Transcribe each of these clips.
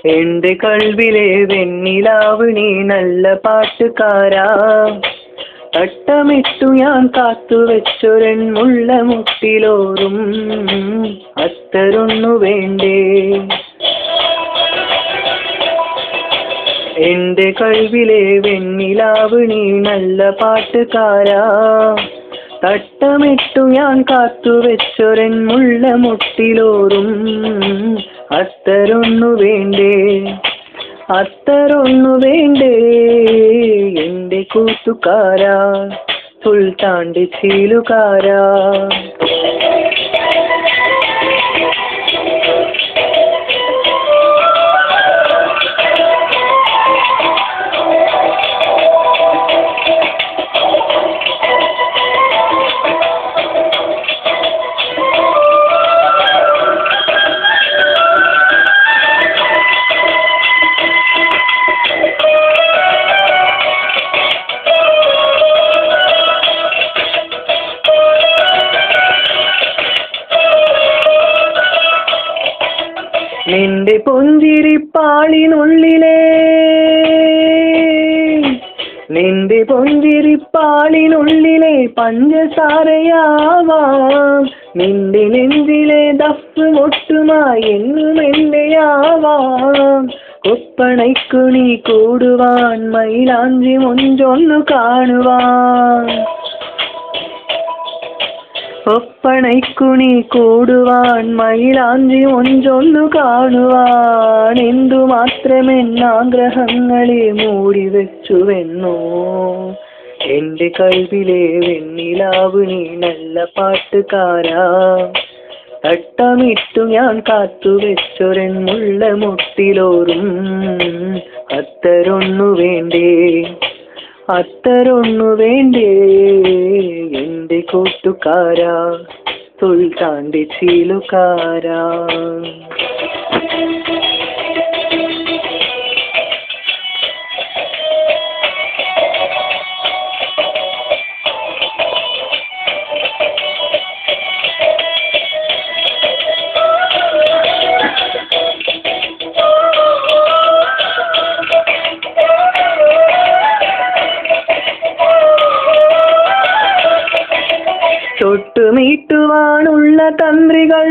എന്റെ കൽവിലെ വെണ്ണിലാവ് നീ നല്ല പാട്ടുകാരാ തട്ടമിട്ടു ഞാൻ കാത്തുവെച്ചൊരൻ മുള്ള മുട്ടിലോറും അത്തരൊന്നു വേണ്ടേ എന്റെ കൽവിലെ വെണ്ണിലാവ് നീ നല്ല പാട്ടുകാരാ തട്ടമിട്ടു ഞാൻ കാത്തുവെച്ചൊരൻ മുള്ള മുട്ടിലോറും അത്തരൊന്നു വേണ്ടേ അത്തരൊന്നു വേണ്ടേ എന്റെ കൂട്ടുകാരാ സുൽത്താൻ്റെ ചീലുകാരാ നിന്റെ പുഞ്ചിരിപ്പാളിനുള്ളിലെ നിന്റെ പുഞ്ചിരിപ്പാളിനുള്ളിലെ പഞ്ചസാരയാവാം നിന്റെ നെഞ്ചിലെ ദഫ് മുട്ടുമായി എന്നും എന്റെയാവാം കൊപ്പണയ്ക്കു നീ കൂടുവാൻ മൈലാഞ്ചി മുഞ്ചൊന്നു കാണുവാൻ ഒപ്പണയ്ക്കുണി കൂടുവാൻ മയിലാഞ്ചി ഒഞ്ചൊന്നു കാണുവാൻ എന്തു മാത്രമെന്നാഗ്രഹങ്ങളെ മൂടി വെച്ചുവെന്നോ എന്റെ കൽവിലെ വെണ്ണിലാവ് നീ നല്ല പാട്ടുകാരാ തട്ടമിട്ടു ഞാൻ കാത്തുവെച്ചൊരൻ മുള്ള മുട്ടിലോറും അത്തരൊന്നു വേണ്ടേ അത്തരൊന്നു വേണ്ടേ എന്റെ കൂട്ടുകാരാ സുൽത്താൻ്റെ ചീലുകാരാ തൊട്ടുമീട്ടുവാനുള്ള തന്ത്രികൾ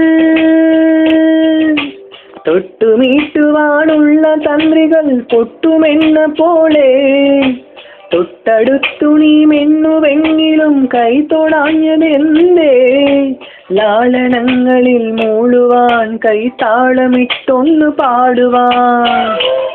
തൊട്ടുമീട്ടുവാനുള്ള തന്ത്രികൾ പൊട്ടുമെന്ന പോലെ തൊട്ടടുത്തു നീ മെന്നുവെങ്കിലും കൈ തൊടാഞ്ഞതെന്തേ ലാളനങ്ങളിൽ മൂളുവാൻ കൈ താളമിട്ടൊന്നു പാടുവാൻ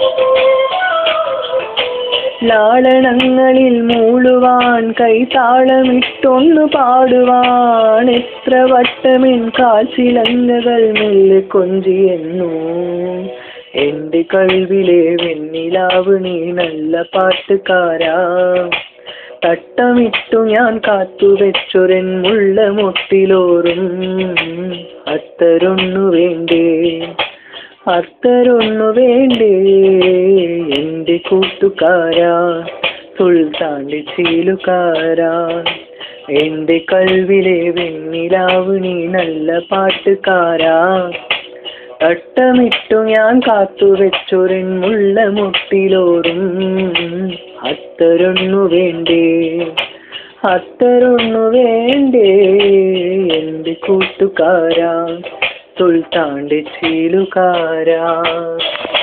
ലാളനങ്ങളിൽ മൂളുവാൻ കൈ താളമിട്ടൊന്നു പാടുവാൻ എത്ര വട്ടമെൻ കാൽച്ചിലങ്കകൾ മെല്ലെ കൊഞ്ചിയെന്നു എന്റെ കൽവിലെ വെണ്ണിലാവ് നീ നല്ല പാട്ടുകാരാ തട്ടമിട്ടു ഞാൻ കാത്തുവെച്ചൊരൻ മുള്ള മുട്ടിലോറും അത്തരൊന്നു വേണ്ടേ അത്തരൊന്നു വേണ്ടേ എന്റെ കൂട്ടുകാരാ സുൽത്താൻ്റെ ചീലുകാരാ എന്റെ കൽവിലെ വെണ്ണിലാവ് നീ നല്ല പാട്ടുകാരാ തട്ടമിട്ടു ഞാൻ കാത്തുവെച്ചൊരൻ മുള്ള മുട്ടിലോറും അത്തരൊന്നു വേണ്ടേ അത്തരൊന്നു വേണ്ടേ എന്റെ കൂട്ടുകാരാ സുൽത്താൻ്റെ ചീലുകാരാ